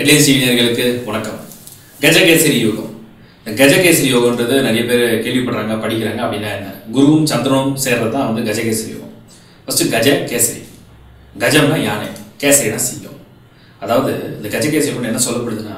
headlines டிவினர்களுக்கு வணக்கம் கஜகேசரி யோகம் இந்த கஜகேசரி யோகன்றது நிறைய பேர் கேள்விப்படுறாங்க படிக்கிறாங்க அப்படின்னா என்ன குருவும் சந்திரனும் சேர்றது தான் வந்து கஜகேசரி யோகம் ஃபர்ஸ்ட் கஜ கேசரி கஜம்னா யானை கேசரினா சிங்கம் அதாவது இந்த கஜகேசரி யோகம் என்ன சொல்லப்படுதுன்னா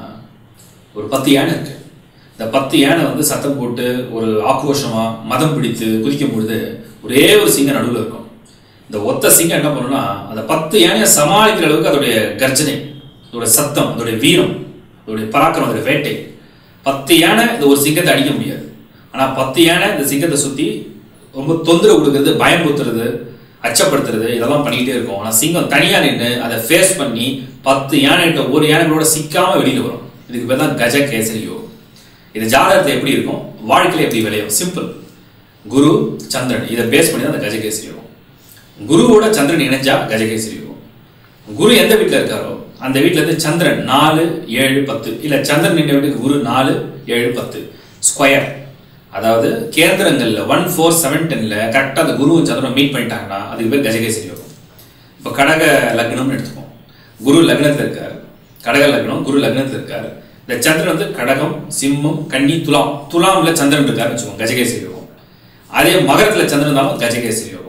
ஒரு பத்து யானை இருக்கு இந்த பத்து யானை வந்து சத்தம் போட்டு ஒரு ஆக்ரோஷமா மதம் பிடித்து குதிக்கும் பொழுது ஒரே ஒரு சிங்கம் நடுவில் இருக்கும் இந்த ஒத்த சிங்கம் என்ன பண்ணும்னா அந்த பத்து யானையை சமாளிக்கிற அளவுக்கு அதோடைய கர்ஜனை அதோட சத்தம் அதோடைய வீரம் அதோடைய பராக்கிரம் அதோடைய வேட்டை பத்து யானை இந்த ஒரு சிங்கத்தை அடிக்க முடியாது ஆனால் பத்து யானை இந்த சிங்கத்தை சுற்றி ரொம்ப தொந்தரவு கொடுக்கறது பயமுறுத்துறது அச்சப்படுத்துறது இதெல்லாம் பண்ணிக்கிட்டே இருக்கும் ஆனால் சிங்கம் தனியாக நின்று அதை ஃபேஸ் பண்ணி பத்து யானைகிட்ட ஒரு யானைகளோட சிக்காம வெளியில் வரும் இதுக்கு பேர் தான் கஜ கேசரி யோகம் இது ஜாதகத்தில் எப்படி இருக்கும் வாழ்க்கையில் எப்படி விளையும் சிம்பிள் குரு சந்திரன் இதை பேஸ் பண்ணி தான் அந்த கஜகேசரி யோகம் குருவோட சந்திரன் இணைஞ்சா கஜகேசரி யோகம் குரு எந்த வீட்டில் இருக்காரோ அந்த வீட்டில் இருந்து சந்திரன் நாலு ஏழு பத்து இல்லை சந்திரன் நின்ற வீட்டுக்கு குரு நாலு ஏழு பத்து ஸ்கொயர் அதாவது கேந்திரங்களில் ஒன் ஃபோர் செவன் டென்னில் கரெக்டாக அந்த குருவும் சந்திரன் மீட் பண்ணிட்டாங்கன்னா அதுக்கு பேர் கஜகேசரி யோகம் இப்போ கடக லக்னம்னு எடுத்துப்போம் குரு லக்னத்தில் இருக்கார் கடக லக்னம் குரு லக்னத்தில் இருக்கார் இந்த சந்திரன் வந்து கடகம் சிம்மம் கன்னி துலாம் துலாம்ல சந்திரன் இருக்காருன்னு வச்சுக்கோங்க கஜகேசரி யோகம் அதே மகரத்தில் சந்திரன் இருந்தாலும் கஜகேசரி யோகம்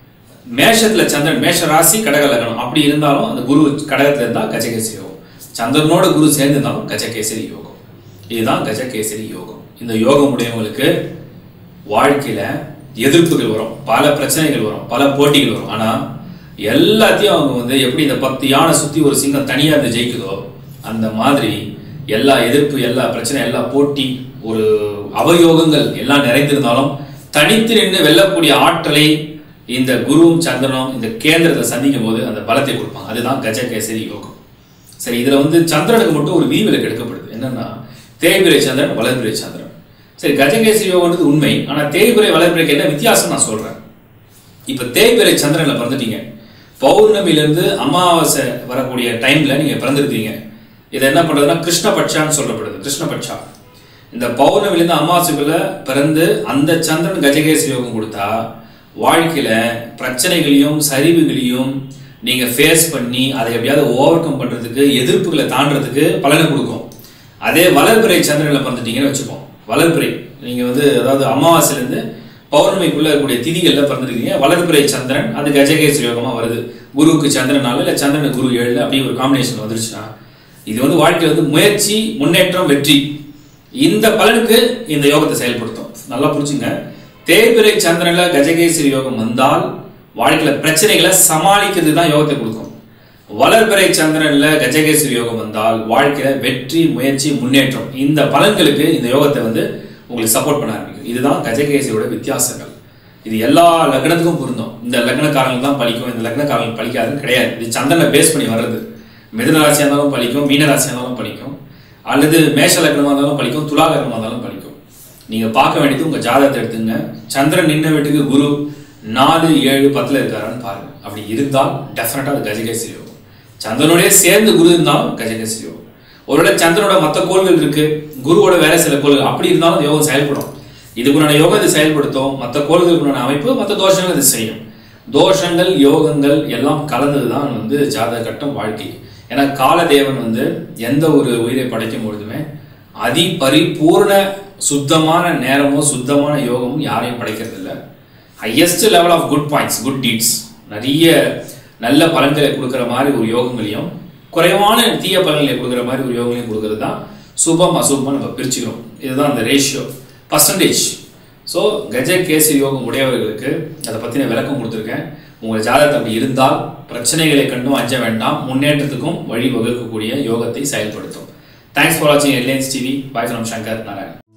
மேஷத்துல சந்திரன் மேஷ ராசி கடக லக்னம் அப்படி இருந்தாலும் அந்த குரு கடகத்துல இருந்தா கஜகேசரி யோகம் சந்திரனோட குரு சேர்ந்து இருந்தாலும் கஜகேசரி யோகம் இதுதான் கஜகேசரி யோகம் இந்த யோகம் உடையவங்களுக்கு வாழ்க்கையில எதிர்ப்புகள் வரும் பல பிரச்சனைகள் வரும் பல போட்டிகள் வரும் ஆனா எல்லாத்தையும் அவங்க வந்து எப்படி இந்த பத்து யானை சுத்தி ஒரு சிங்கம் தனியா இருந்து ஜெயிக்குதோ அந்த மாதிரி எல்லா எதிர்ப்பு எல்லா பிரச்சனை எல்லா போட்டி ஒரு அவயோகங்கள் எல்லாம் நிறைந்திருந்தாலும் தனித்து நின்று வெல்லக்கூடிய ஆற்றலை இந்த குருவும் சந்திரனும் இந்த கேந்திரத்தை சந்திக்கும் போது அந்த பலத்தை கொடுப்பாங்க அதுதான் கஜகேசரி யோகம் சரி இதுல வந்து சந்திரனுக்கு மட்டும் ஒரு விதிவிலக்கு எடுக்கப்படுது என்னன்னா தேய்பிரை சந்திரன் வளர்பிரை சந்திரன் சரி கஜகேசரி யோகம்ன்றது உண்மை ஆனா தேய்பிரை வளர்பிரைக்கு என்ன வித்தியாசம் நான் சொல்றேன் இப்ப தேய்பிரை சந்திரன்ல பிறந்துட்டீங்க பௌர்ணமியிலிருந்து அமாவாசை வரக்கூடிய டைம்ல நீங்க பிறந்திருக்கீங்க இது என்ன பண்றதுன்னா கிருஷ்ணபட்சான்னு சொல்லப்படுது கிருஷ்ணபட்சா இந்த பௌர்ணமிலேருந்து அமாவாசைக்குள்ள பிறந்து அந்த சந்திரன் கஜகேசரி யோகம் கொடுத்தா வாழ்க்கையில பிரச்சனைகளையும் சரிவுகளையும் நீங்க ஃபேஸ் பண்ணி அதை எப்படியாவது ஓவர் கம் பண்றதுக்கு எதிர்ப்புகளை தாண்டறதுக்கு பலனை கொடுக்கும் அதே வளர்பிறை சந்திரனில் பிறந்துட்டீங்கன்னு வச்சுப்போம் வளர்பிறை நீங்க வந்து அதாவது அமாவாசையிலேருந்து பௌர்ணமிக்குள்ள இருக்கக்கூடிய திதிகளில் பிறந்திருக்கீங்க வளர்பிறை சந்திரன் அது கஜகேசரி யோகமா வருது குருவுக்கு சந்திரனால இல்லை சந்திரன் குரு ஏழு அப்படி ஒரு காம்பினேஷன் வந்துருச்சுன்னா இது வந்து வாழ்க்கையில் வந்து முயற்சி முன்னேற்றம் வெற்றி இந்த பலனுக்கு இந்த யோகத்தை செயல்படுத்தும் நல்லா புரிஞ்சுங்க தேய்பிரை சந்திரன்ல கஜகேசரி யோகம் வந்தால் வாழ்க்கையில பிரச்சனைகளை சமாளிக்கிறது தான் யோகத்தை கொடுக்கும் வளர்பிறை சந்திரன்ல கஜகேசரி யோகம் வந்தால் வாழ்க்கையில வெற்றி முயற்சி முன்னேற்றம் இந்த பலன்களுக்கு இந்த யோகத்தை வந்து உங்களுக்கு சப்போர்ட் பண்ண ஆரம்பிக்கும் இதுதான் கஜகேசரியோட வித்தியாசங்கள் இது எல்லா லக்னத்துக்கும் பொருந்தும் இந்த லக்னக்காரங்களுக்கு தான் பலிக்கும் இந்த லக்னக்காரங்களுக்கு பலிக்காதுன்னு கிடையாது இது சந்திரனை பேஸ் பண்ணி வர்றது மிதன ராசியாக இருந்தாலும் பலிக்கும் மீன ராசியாக இருந்தாலும் பலிக்கும் அல்லது மேஷ லக்னமாக இருந்தாலும் பலிக்கும் துலா லக்னமாக இருந்தாலும் பலிக்கும் நீங்க பார்க்க வேண்டியது உங்க ஜாதகத்தை எடுத்துங்க சந்திரன் நின்ன வீட்டுக்கு குரு நாலு ஏழு பத்துல இருக்காரான்னு பாருங்க அப்படி இருந்தால் டெஃபினட்டா அது கஜகேசரி யோகம் சந்திரனோடய சேர்ந்து குரு இருந்தாலும் கஜகேசரி யோகம் ஒருவேளை சந்திரனோட மற்ற கோள்கள் இருக்கு குருவோட வேற சில கோள்கள் அப்படி இருந்தாலும் அந்த யோகம் செயல்படும் இதுக்குண்டான யோகம் இது செயல்படுத்தும் மற்ற கோள்களுக்குண்டான அமைப்பு மற்ற தோஷங்கள் இது செய்யும் தோஷங்கள் யோகங்கள் எல்லாம் கலந்தது தான் வந்து ஜாதக கட்டம் வாழ்க்கை ஏன்னா காலதேவன் வந்து எந்த ஒரு உயிரை படைக்கும் பொழுதுமே அதி பரிபூர்ண சுத்தமான நேரமோ சுத்தமான யோகமும் யாரையும் படைக்கிறது இல்லை highest level of good points good deeds நிறைய நல்ல பலன்களை கொடுக்குற மாதிரி ஒரு யோகங்களையும் குறைவான தீய பலன்களை கொடுக்குற மாதிரி ஒரு யோகங்களையும் கொடுக்கறது தான் சுபம் அசுபம் நம்ம பிரிச்சுக்கிறோம் இதுதான் அந்த ரேஷியோ பர்சன்டேஜ் ஸோ கஜ கேசரி யோகம் உடையவர்களுக்கு அதை பற்றின விளக்கம் கொடுத்துருக்கேன் உங்கள் ஜாதகத்தை அப்படி இருந்தால் பிரச்சனைகளை கண்டும் அஞ்ச வேண்டாம் முன்னேற்றத்துக்கும் வழி வகுக்கக்கூடிய யோகத்தை செயல்படுத்தும் தேங்க்ஸ் ஃபார் வாட்சிங் Headlines TV bye from Shankar Narayan